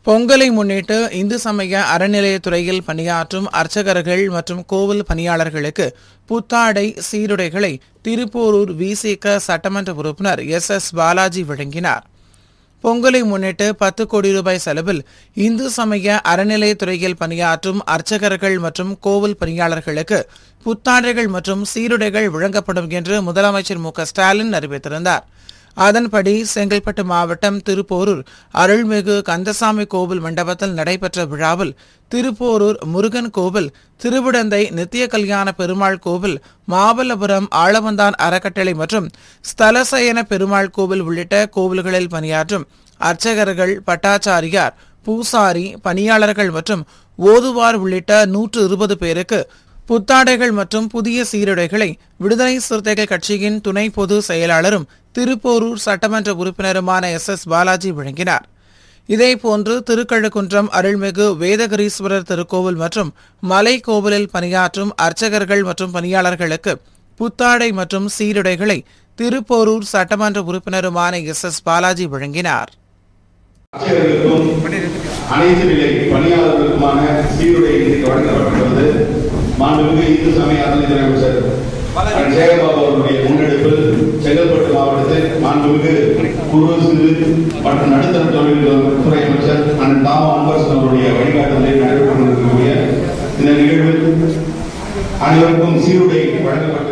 பொங்கலை முன்னிட்டு இந்து சமய அறநிலையத்துறையில் பணியாற்றும் அர்ச்சகர்கள் மற்றும் கோவில் பணியாளர்களுக்கு புத்தாடை சீருடைகளை திருப்போரூர் விசிக சட்டமன்ற உறுப்பினர் எஸ் எஸ் பாலாஜி வழங்கினார் பொங்கலை முன்னிட்டு பத்து கோடி ரூபாய் செலவில் இந்து சமய அறநிலையத்துறையில் பணியாற்றும் அர்ச்சகர்கள் மற்றும் கோவில் பணியாளர்களுக்கு புத்தாடைகள் மற்றும் சீருடைகள் வழங்கப்படும் என்று முதலமைச்சர் மு க ஸ்டாலின் அறிவித்திருந்தார் அதன்படி செங்கல்பட்டு மாவட்டம் திருப்போரூர் அருள்மிகு கந்தசாமி கோவில் மண்டபத்தில் நடைபெற்ற விழாவில் திருப்போரூர் முருகன் கோவில் திருவிடந்தை நித்திய கல்யாண பெருமாள் கோவில் மாமல்லபுரம் ஆளவந்தான் அறக்கட்டளை மற்றும் ஸ்தலசயன பெருமாள் கோவில் உள்ளிட்ட கோவில்களில் பணியாற்றும் அர்ச்சகர்கள் பட்டாச்சாரியார் பூசாரி பணியாளர்கள் மற்றும் ஓதுவார் உள்ளிட்ட நூற்று இருபது பேருக்கு புத்தாடைகள் மற்றும் புதிய சீருடைகளை விடுதலை சிறுத்தைகள் கட்சியின் துணை பொது செயலாளரும் திருப்போரூர் சட்டமன்ற உறுப்பினருமான எஸ் எஸ் பாலாஜி வழங்கினார் இதேபோன்று திருக்கழுக்குன்றம் அருள்மிகு வேதகிரீஸ்வரர் திருக்கோவில் மற்றும் மலை கோவிலில் பணியாற்றும் அர்ச்சகர்கள் மற்றும் பணியாளர்களுக்கு புத்தாடை மற்றும் சீருடைகளை திருப்போரூர் சட்டமன்ற உறுப்பினருமான எஸ் எஸ் பாலாஜி வழங்கினார் ஆட்சியர்களுக்கும் அனைத்து நிலை பணியாளர்களுக்குமான சீருடை இன்றைக்கு வழங்கப்பட்டுள்ளது மாண்புமிகு இந்து சமய அறநிலையத்துறை அமைச்சர் அண்ணன் சேகர்பாபு அவர்களுடைய முன்னெடுப்பில் செங்கல்பட்டு மாவட்டத்தில் மாண்புமிகு குறு சிறு மற்றும் நடுத்தர தொழில்கள் துறை அமைச்சர் அண்ணன் தாமா அன்பரசன் அவருடைய வழிகாட்டுதலில் நடைபெற்று கொண்டிருக்கக்கூடிய இந்த நிகழ்வில் அனைவருக்கும் சீருடை வழங்கப்பட்டு